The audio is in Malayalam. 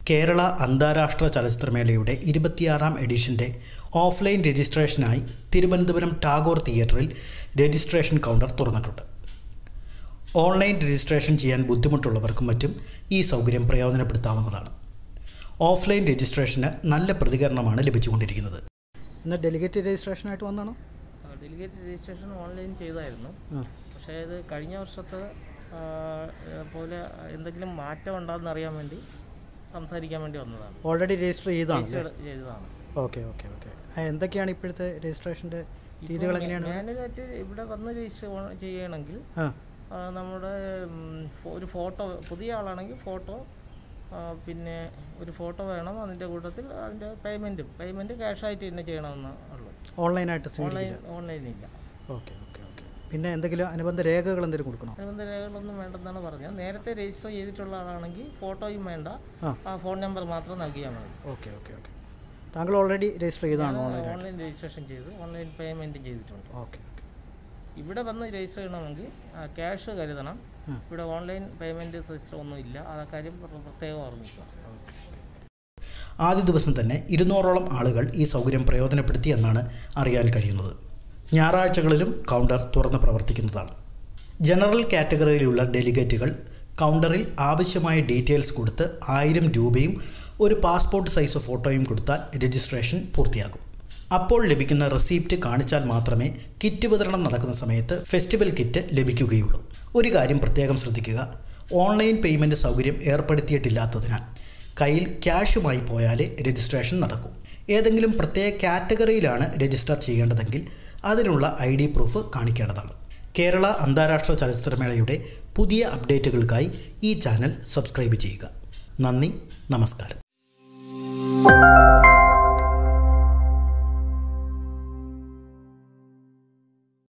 കേരള അന്താരാഷ്ട്ര ചലച്ചിത്രമേളയുടെ ഇരുപത്തിയാറാം എഡിഷൻ്റെ ഓഫ്ലൈൻ രജിസ്ട്രേഷനായി തിരുവനന്തപുരം ടാഗോർ തിയേറ്ററിൽ രജിസ്ട്രേഷൻ കൗണ്ടർ തുറന്നിട്ടുണ്ട് ഓൺലൈൻ രജിസ്ട്രേഷൻ ചെയ്യാൻ ബുദ്ധിമുട്ടുള്ളവർക്കും മറ്റും ഈ സൗകര്യം പ്രയോജനപ്പെടുത്താവുന്നതാണ് ഓഫ്ലൈൻ രജിസ്ട്രേഷന് നല്ല പ്രതികരണമാണ് ലഭിച്ചുകൊണ്ടിരിക്കുന്നത് ഇന്ന് ഡെലിഗേറ്റ് രജിസ്ട്രേഷനായിട്ട് വന്നാണോ ഡെലിഗേറ്റ് രജിസ്ട്രേഷൻ ഓൺലൈൻ ചെയ്തായിരുന്നു പക്ഷേ ഇത് കഴിഞ്ഞ വർഷത്തെ ആ, പോലെ എന്തെങ്കിലും മാറ്റം ഉണ്ടോയെന്ന് അറിയാൻ വേണ്ടി സംസാരിക്കാൻ വേണ്ടി വന്നതാണ് ഓൾറെഡി രജിസ്റ്റർ ചെയ്താണ് രജിസ്റ്റർ ചെയ്തതാണ് ഓക്കെ ഓക്കെ ഓക്കെ എന്തൊക്കെയാണ് ഇപ്പോഴത്തെ രജിസ്ട്രേഷൻ്റെ രീതികൾ എങ്ങനെയാണ് മാനുവലായിട്ട് ഇവിടെ വന്ന് രജിസ്റ്റർ ചെയ്യണമെങ്കിൽ ആ ആ, നമ്മുടെ ഉം, ഫോ- ഒരു ഫോട്ടോ പുതിയ ആളാണെങ്കിൽ ഫോട്ടോ പിന്നെ ഒരു ഫോട്ടോ വേണം അതിൻ്റെ കൂട്ടത്തിൽ അതിൻ്റെ പേയ്മെൻറ്റും പേയ്മെൻറ്റ് ക്യാഷായിട്ട് തന്നെ ചെയ്യണമെന്ന് ഉള്ളൂ ഓൺലൈനായിട്ട് ഓൺലൈൻ സ്വീകരിക്കില്ല ഓൺലൈനില്ല ഓക്കെ ഓക്കെ ഓക്കെ പിന്നെ എന്തെങ്കിലും അനുബന്ധ രേഖകൾ എന്തെങ്കിലും കൊടുക്കണോ അനുബന്ധ രേഖകളൊന്നും വേണ്ടെന്നാണ് പറഞ്ഞത് നേരത്തെ രജിസ്റ്റർ ചെയ്തിട്ടുള്ള ആളാണെങ്കിൽ ഫോട്ടോയും വേണ്ട ആ. ആ ഫോൺ നമ്പർ മാത്രം നൽകിയാൽ മതി ഓക്കെ ഓക്കെ ഓക്കെ താങ്കൾ ഓൾറെഡി രജിസ്റ്റർ ചെയ്തതാണോ ഓൺലൈനായിട്ട് ഓൺലൈൻ രജിസ്ട്രേഷൻ ചെയ്ത് ഓൺലൈൻ പേയ്മെൻറ്റ് ചെയ്തിട്ടുണ്ട് ഓക്കെ ഓക്കെ ഇവിടെ വന്ന് രജിസ്റ്റർ ചെയ്യണമെങ്കിൽ ക്യാഷ് കരുതണം ഉം. ഇവിടെ ഓൺലൈൻ പേയ്മെൻറ്റ് സിസ്റ്റം ഒന്നും ഇല്ല ആ കാര്യം പ്ര- പ്രത്യേകം ഓർമ്മിക്കുക ആദ്യ ദിവസം തന്നെ ഇരുന്നൂറോളം ആളുകൾ ഈ സൗകര്യം പ്രയോജനപ്പെടുത്തി എന്നാണ് അറിയാൻ കഴിയുന്നത് ഞായറാഴ്ചകളിലും കൗണ്ടർ തുറന്ന് പ്രവർത്തിക്കുന്നതാണ് ജനറൽ കാറ്റഗറിയിലുള്ള ഡെലിഗേറ്റുകൾ കൗണ്ടറിൽ ആവശ്യമായ ഡീറ്റെയിൽസ് കൊടുത്ത് ആയിരം രൂപയും ഒരു പാസ്പോർട്ട് സൈസ് ഫോട്ടോയും കൊടുത്താൽ രജിസ്ട്രേഷൻ പൂർത്തിയാകും അപ്പോൾ ലഭിക്കുന്ന റെസീപ്റ്റ് കാണിച്ചാൽ മാത്രമേ കിറ്റ് വിതരണം നടക്കുന്ന സമയത്ത് ഫെസ്റ്റിവൽ കിറ്റ് ലഭിക്കുകയുള്ളൂ ഒരു കാര്യം പ്രത്യേകം ശ്രദ്ധിക്കുക ഓൺലൈൻ പേയ്മെൻറ്റ് സൗകര്യം ഏർപ്പെടുത്തിയിട്ടില്ലാത്തതിനാൽ കയ്യിൽ ക്യാഷുമായി പോയാലേ രജിസ്ട്രേഷൻ നടക്കൂ ഏതെങ്കിലും പ്രത്യേക കാറ്റഗറിയിലാണ് രജിസ്റ്റർ ചെയ്യേണ്ടതെങ്കിൽ അതിനുള്ള ഐ ഡി പ്രൂഫ് കാണിക്കേണ്ടതാണ് കേരള അന്താരാഷ്ട്ര ചലച്ചിത്രമേളയുടെ പുതിയ അപ്ഡേറ്റുകൾക്കായി ഈ ചാനൽ സബ്സ്ക്രൈബ് ചെയ്യുക നന്ദി നമസ്കാരം